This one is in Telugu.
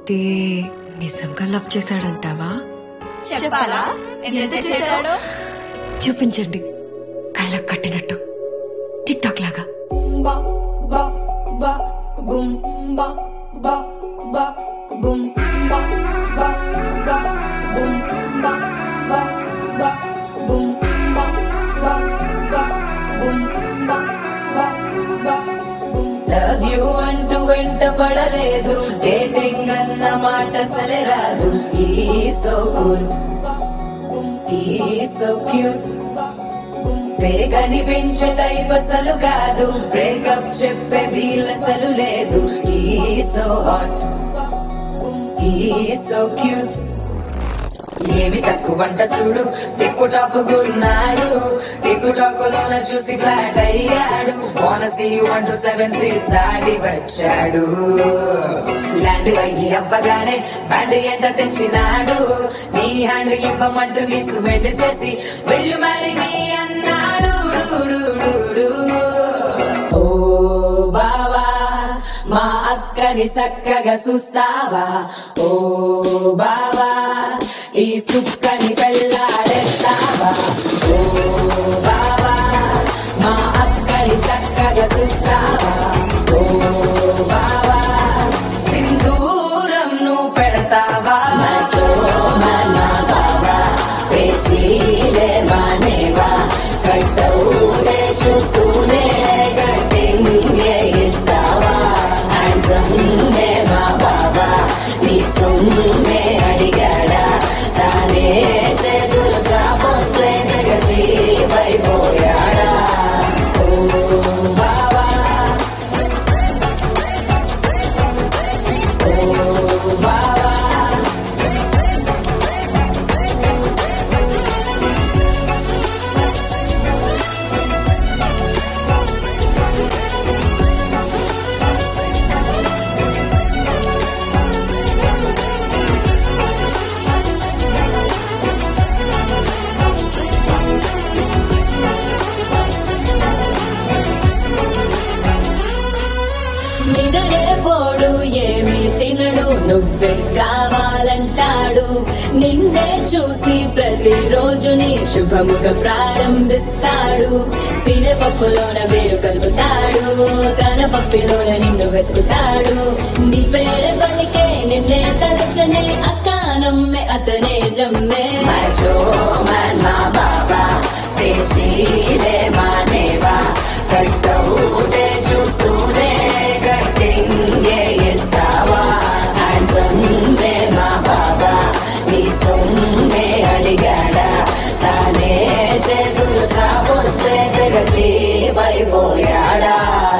అయితే నిజంగా లవ్ చేశాడంటావా చెప్పాలా ఎంత చేశాడో చూపించండి కళ్ళకు కట్టినట్టు టిక్ టాక్ లాగా లవ్ యూ అంటూ వెంట పడలేదు డేటింగ్ అన్న మాట అసలే రాదు ఈ సో కూల్ ఈ సో క్యూట్ కనిపించే టైప్ అసలు కాదు బ్రేకప్ చెప్పే వీల్ అసలు లేదు ఈ సో హాట్ ఈ సో క్యూట్ ఏమి తక్కువ వంట చూడు టిక్కు టాప్ గున్నాడు టిక్కు టాక్ లోన చూసి ఫ్లాట్ అయ్యాడు బోనసీ వన్ టు సెవెన్ సీస్ దాటి వచ్చాడు ల్యాండ్ అయ్యి అవ్వగానే బ్యాండ్ ఎంట తెచ్చినాడు నీ హ్యాండ్ ఇవ్వమంటూ నీకు వెంట చేసి వెళ్ళు మరి మీ అన్నాడు డు, డు, డు, డు. ఓ బావా మా అక్కని చక్కగా చూస్తావా ఓ బావా ఈ సుక్కని పెళ్ళాడేస్తావా ఓ బావా మా అక్కని చక్కగా చూస్తావా ఓ బావా సింధూరం నువ్వు పెడతావా మచో మన బావా పేచీలే మానేవా కట్టవుతే చూస్తూనే గట్టింగే ఇస్తావా హ్యాండ్సమ్ మా బాబా నీ సొమ్మే అడిగాడా తానే చేతులు చాపొస్తే తెగచి పైపోయాడా ఓ బావా ఓ బావా నిదరే పోడు ఏమి తినడు నువ్వే కావాలంటాడు నిన్నే చూసి ప్రతిరోజు నీ శుభముగా ప్రారంభిస్తాడు తినే పప్పులోన వేరు కలుపుతాడు తన పప్పిలోన నిన్ను వెతుకుతాడు నీ పేరు పలికే నిన్నే తలచనే అకానమ్మే అతనే జమ్మే మచో మన బాబా పేచీలే మానేవా కట్టవుటే చూస్తూనే గట్టింగే ఇస్తావా హ్యాండ్సమ్ మా బాబా నీ సొమ్మే అడిగాడా తానే చేతులు చాపొస్తే తెగచి పైపోయాడా